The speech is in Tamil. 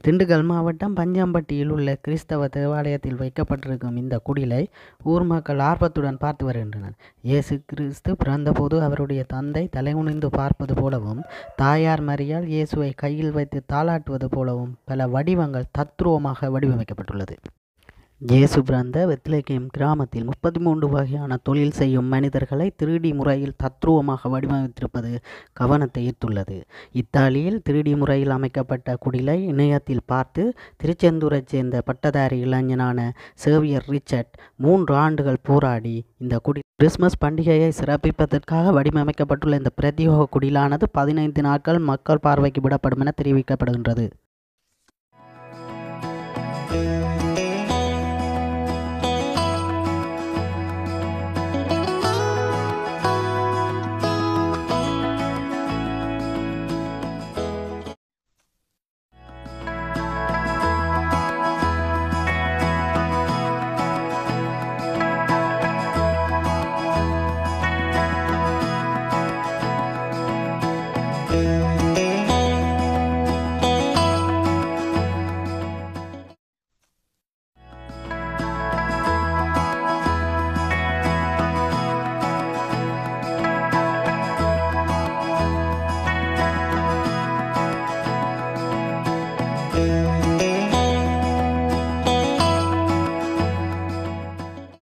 திண்டுக்கல் மாவட்டம் பஞ்சாம்பட்டியில் உள்ள கிறிஸ்தவ தேவாலயத்தில் வைக்கப்பட்டிருக்கும் இந்த குடிலை ஊர் மக்கள் ஆர்வத்துடன் பார்த்து வருகின்றனர் இயேசு கிறிஸ்து பிறந்தபோது அவருடைய தந்தை தலைகுனிந்து பார்ப்பது போலவும் தாயார் மரியாள் இயேசுவை கையில் வைத்து தாளாட்டுவது போலவும் பல வடிவங்கள் தத்ரூபமாக வடிவமைக்கப்பட்டுள்ளது இயேசு பிறந்த வெத்லகேம் கிராமத்தில் முப்பத்தி மூன்று வகையான தொழில் செய்யும் மனிதர்களை திருடி முறையில் தத்ரூபமாக வடிவமைத்திருப்பது கவனத்தை ஈர்த்துள்ளது இத்தாலியில் திருடி முறையில் அமைக்கப்பட்ட குடிலை இணையத்தில் பார்த்து திருச்செந்தூரைச் சேர்ந்த பட்டதாரி இளைஞனான சேவியர் ரிச்சர்ட் மூன்று ஆண்டுகள் போராடி இந்த குடி கிறிஸ்மஸ் பண்டிகையை சிறப்பிப்பதற்காக வடிவமைக்கப்பட்டுள்ள இந்த பிரத்யோக குடிலானது பதினைந்து நாட்கள் மக்கள் பார்வைக்கு விடப்படும் என தெரிவிக்கப்படுகின்றது